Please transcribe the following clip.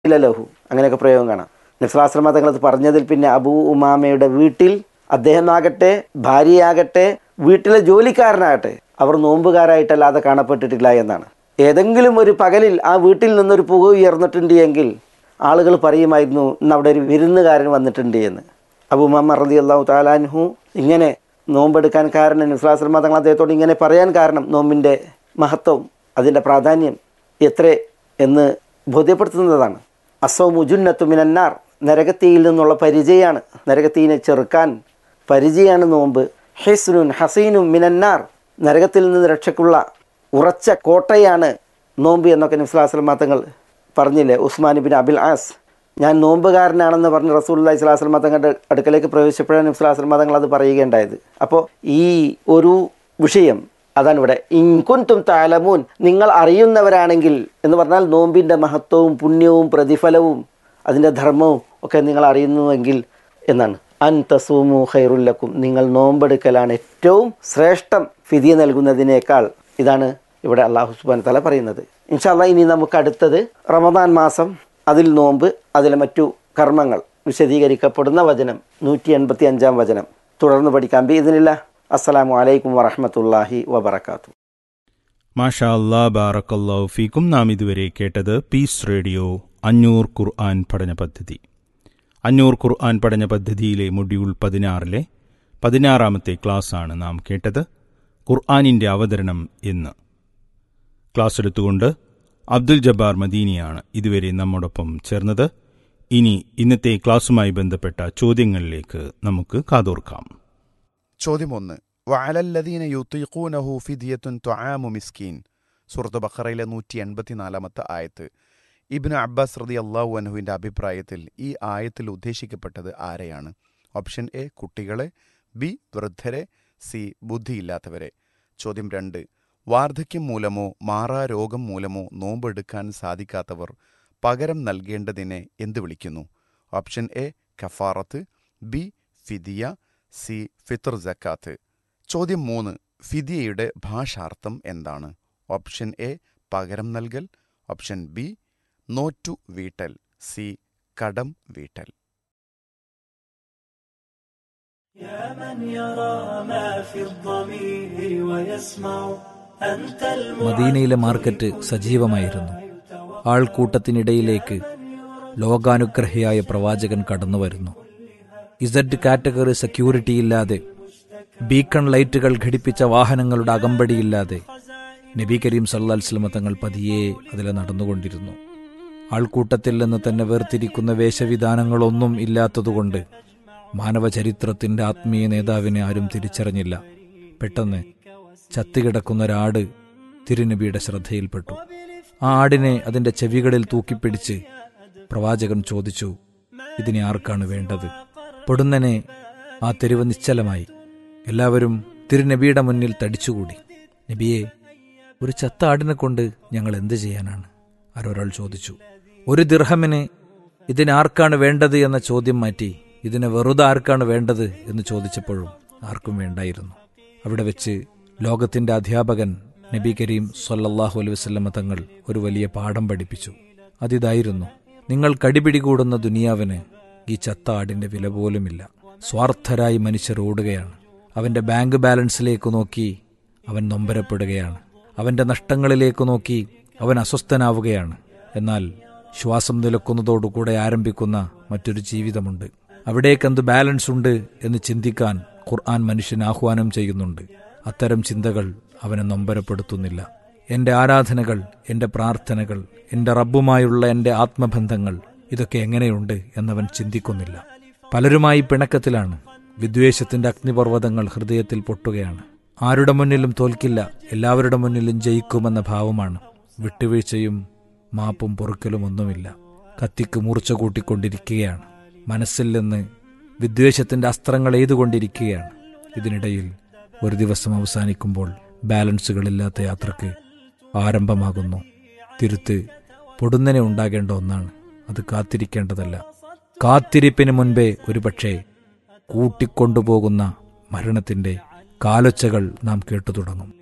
ലഹു അങ്ങനെയൊക്കെ പ്രയോഗം കാണാം നസ്ലാശ്രമ തങ്ങൾ അത് പറഞ്ഞതിൽ പിന്നെ അബൂ ഉമാമയുടെ വീട്ടിൽ അദ്ദേഹമാകട്ടെ ഭാര്യയാകട്ടെ വീട്ടിലെ ജോലിക്കാരനാകട്ടെ അവർ നോമ്പുകാരായിട്ടല്ലാതെ കാണപ്പെട്ടിട്ടില്ല എന്നാണ് ഏതെങ്കിലും ഒരു പകലിൽ ആ വീട്ടിൽ നിന്നൊരു പുക ഉയർന്നിട്ടുണ്ട് എങ്കിൽ ആളുകൾ പറയുമായിരുന്നു ഇന്ന് അവിടെ ഒരു വിരുന്നുകാരൻ വന്നിട്ടുണ്ട് എന്ന് അബൂ ഉമാമ റതി അള്ളാഹു താലാൻഹു ഇങ്ങനെ നോമ്പെടുക്കാൻ കാരണം നസ്ലാശ്രമ തങ്ങൾ അദ്ദേഹത്തോട് ഇങ്ങനെ പറയാൻ കാരണം നോമ്പിൻ്റെ മഹത്വം അതിൻ്റെ പ്രാധാന്യം എത്ര എന്ന് ബോധ്യപ്പെടുത്തുന്നതാണ് അസോ മുജുന്നത്തു മിനന്നാർ നരകത്തീയിൽ നിന്നുള്ള പരിചയമാണ് നരകത്തീനെ ചെറുക്കാൻ പരിചയമാണ് നോമ്പ് ഹെസ്നുൻ ഹസീനും മിനന്നാർ നരകത്തിൽ നിന്ന് രക്ഷക്കുള്ള ഉറച്ച കോട്ടയാണ് നോമ്പ് എന്നൊക്കെ നിസ്ലാസ്ലം തങ്ങൾ പറഞ്ഞില്ലേ ഉസ്മാൻ ബിൻ അബിൽ ആസ് ഞാൻ നോമ്പുകാരനാണെന്ന് പറഞ്ഞ് റസൂല്ലാ ഇസ്ലാസ്ലം തങ്ങളുടെ അടുക്കലേക്ക് പ്രവേശിച്ചപ്പോഴാണ് നിസ്ലാസ്ലം തങ്ങൾ അത് പറയുകയുണ്ടായത് അപ്പോൾ ഈ ഒരു വിഷയം അതാണ് ഇവിടെ ഇൻകുൻതും താലമൂൻ നിങ്ങൾ അറിയുന്നവരാണെങ്കിൽ എന്ന് പറഞ്ഞാൽ നോമ്പിൻ്റെ മഹത്വവും പുണ്യവും പ്രതിഫലവും അതിൻ്റെ ധർമ്മവും ഒക്കെ നിങ്ങൾ അറിയുന്നുവെങ്കിൽ എന്നാണ് അൻ തസൂമു ഖൈറുല്ലക്കും നിങ്ങൾ നോമ്പെടുക്കലാണ് ഏറ്റവും ശ്രേഷ്ഠം ഫിദിയ നൽകുന്നതിനേക്കാൾ ഇതാണ് ഇവിടെ അള്ളാഹു സുബാൻ തല പറയുന്നത് ഇൻഷാല്ല ഇനി നമുക്ക് അടുത്തത് റമദാൻ മാസം അതിൽ നോമ്പ് അതിലെ മറ്റു കർമ്മങ്ങൾ വിശദീകരിക്കപ്പെടുന്ന വചനം നൂറ്റി എൺപത്തി അഞ്ചാം വചനം തുടർന്ന് പഠിക്കാം ബി ഇതിനില്ല അസ്സലാമു അലൈക്കും വറഹമത്തല്ലാഹി വബർക്കാത്തു മാഷാ അല്ലാ ബാറക്കല്ലാഹു ഫീക്കും നാം ഇതുവരെ കേട്ടത് പീസ് റേഡിയോ അഞ്ഞൂർ ഖുർആൻ പഠന പദ്ധതി അഞ്ഞൂർ ഖുർആൻ പഠന പദ്ധതിയിലെ മൊഡ്യൂൾ പതിനാറിലെ പതിനാറാമത്തെ ക്ലാസ്സാണ് നാം കേട്ടത് ഖുർആാനിൻ്റെ അവതരണം എന്ന് ക്ലാസ് എടുത്തുകൊണ്ട് അബ്ദുൽ ജബ്ബാർ മദീനിയാണ് ഇതുവരെ നമ്മോടൊപ്പം ചേർന്നത് ഇനി ഇന്നത്തെ ക്ലാസ്സുമായി ബന്ധപ്പെട്ട ചോദ്യങ്ങളിലേക്ക് നമുക്ക് കാതോർക്കാം ചോദ്യം ഒന്ന് വഅലല്ലദീന യുത്തീഖൂനഹു ഫിദിയത്തുൻ ത്വആമു മിസ്കീൻ സുഹൃത്ത് ബഖറയിലെ നൂറ്റി എൺപത്തിനാലാമത്തെ ആയത്ത് ഇബ്നു അബ്ബാസ് റതി അള്ളാഹു അനഹുവിൻ്റെ അഭിപ്രായത്തിൽ ഈ ആയത്തിൽ ഉദ്ദേശിക്കപ്പെട്ടത് ആരെയാണ് ഓപ്ഷൻ എ കുട്ടികളെ ബി വൃദ്ധരെ സി ബുദ്ധിയില്ലാത്തവരെ ചോദ്യം രണ്ട് വാർദ്ധക്യം മൂലമോ മാറാ രോഗം മൂലമോ നോമ്പെടുക്കാൻ സാധിക്കാത്തവർ പകരം നൽകേണ്ടതിനെ എന്ത് വിളിക്കുന്നു ഓപ്ഷൻ എ കഫാറത്ത് ബി ഫിദിയ സി ഫിത്തർ ജക്കാത്ത് ചോദ്യം മൂന്ന് ഫിദിയയുടെ ഭാഷാർത്ഥം എന്താണ് ഓപ്ഷൻ എ പകരം നൽകൽ ഓപ്ഷൻ ബി നോറ്റു വീട്ടൽ സി കടം വീട്ടൽ يا من يرى ما في الضمير ويسمع أنت മദീനയിലെ മാർക്കറ്റ് സജീവമായിരുന്നു ആൾക്കൂട്ടത്തിനിടയിലേക്ക് ലോകാനുഗ്രഹിയായ പ്രവാചകൻ കടന്നുവരുന്നു ഇസഡ് കാറ്റഗറി സെക്യൂരിറ്റി ഇല്ലാതെ ബീക്കൺ ലൈറ്റുകൾ ഘടിപ്പിച്ച വാഹനങ്ങളുടെ അകമ്പടിയില്ലാതെ നബി കരീം സല്ലാസ്ലമ തങ്ങൾ പതിയെ അതിലെ നടന്നുകൊണ്ടിരുന്നു ആൾക്കൂട്ടത്തിൽ നിന്ന് തന്നെ വേർതിരിക്കുന്ന വേഷവിധാനങ്ങളൊന്നും ഇല്ലാത്തതുകൊണ്ട് മാനവചരിത്രത്തിന്റെ ആത്മീയ നേതാവിനെ ആരും തിരിച്ചറിഞ്ഞില്ല പെട്ടെന്ന് ചത്തുകിടക്കുന്ന ഒരാട് തിരുനബിയുടെ ശ്രദ്ധയിൽപ്പെട്ടു ആ ആടിനെ അതിന്റെ ചെവികളിൽ തൂക്കിപ്പിടിച്ച് പ്രവാചകൻ ചോദിച്ചു ഇതിനെ ആർക്കാണ് വേണ്ടത് പൊടുന്നനെ ആ തെരുവ് നിശ്ചലമായി എല്ലാവരും തിരുനബിയുടെ മുന്നിൽ തടിച്ചുകൂടി നബിയെ ഒരു ചത്ത ആടിനെ കൊണ്ട് ഞങ്ങൾ എന്ത് ചെയ്യാനാണ് ആരൊരാൾ ചോദിച്ചു ഒരു ദിർഹമിന് ഇതിനാർക്കാണ് വേണ്ടത് എന്ന ചോദ്യം മാറ്റി ഇതിനെ വെറുതെ ആർക്കാണ് വേണ്ടത് എന്ന് ചോദിച്ചപ്പോഴും ആർക്കും വേണ്ടായിരുന്നു അവിടെ വെച്ച് ലോകത്തിന്റെ അധ്യാപകൻ നബി കരീം സൊല്ലാഹു അലൈഹി വസ്ലമ തങ്ങൾ ഒരു വലിയ പാഠം പഠിപ്പിച്ചു അതിതായിരുന്നു നിങ്ങൾ കടിപിടികൂടുന്ന ദുനിയാവിന് ഈ ചത്ത ആടിന്റെ വില പോലുമില്ല സ്വാർത്ഥരായി മനുഷ്യർ ഓടുകയാണ് അവന്റെ ബാങ്ക് ബാലൻസിലേക്ക് നോക്കി അവൻ നൊമ്പരപ്പെടുകയാണ് അവന്റെ നഷ്ടങ്ങളിലേക്ക് നോക്കി അവൻ അസ്വസ്ഥനാവുകയാണ് എന്നാൽ ശ്വാസം നിലക്കുന്നതോടുകൂടെ ആരംഭിക്കുന്ന മറ്റൊരു ജീവിതമുണ്ട് അവിടേക്കെന്ത് ബാലൻസ് ഉണ്ട് എന്ന് ചിന്തിക്കാൻ ഖുർആൻ മനുഷ്യന് ആഹ്വാനം ചെയ്യുന്നുണ്ട് അത്തരം ചിന്തകൾ അവനെ നൊമ്പരപ്പെടുത്തുന്നില്ല എന്റെ ആരാധനകൾ എന്റെ പ്രാർത്ഥനകൾ എന്റെ റബ്ബുമായുള്ള എന്റെ ആത്മബന്ധങ്ങൾ ഇതൊക്കെ എങ്ങനെയുണ്ട് എന്നവൻ ചിന്തിക്കുന്നില്ല പലരുമായി പിണക്കത്തിലാണ് വിദ്വേഷത്തിന്റെ അഗ്നിപർവ്വതങ്ങൾ ഹൃദയത്തിൽ പൊട്ടുകയാണ് ആരുടെ മുന്നിലും തോൽക്കില്ല എല്ലാവരുടെ മുന്നിലും ജയിക്കുമെന്ന ഭാവമാണ് വിട്ടുവീഴ്ചയും മാപ്പും പൊറുക്കലും ഒന്നുമില്ല കത്തിക്ക് മൂർച്ച കൂട്ടിക്കൊണ്ടിരിക്കുകയാണ് മനസ്സിൽ നിന്ന് വിദ്വേഷത്തിന്റെ അസ്ത്രങ്ങൾ എയ്തുകൊണ്ടിരിക്കുകയാണ് ഇതിനിടയിൽ ഒരു ദിവസം അവസാനിക്കുമ്പോൾ ബാലൻസുകളില്ലാത്ത യാത്രക്ക് ആരംഭമാകുന്നു തിരുത്ത് പൊടുന്നനെ ഉണ്ടാകേണ്ട ഒന്നാണ് അത് കാത്തിരിക്കേണ്ടതല്ല കാത്തിരിപ്പിന് മുൻപേ ഒരുപക്ഷെ കൂട്ടിക്കൊണ്ടുപോകുന്ന മരണത്തിന്റെ കാലൊച്ചകൾ നാം കേട്ടു തുടങ്ങും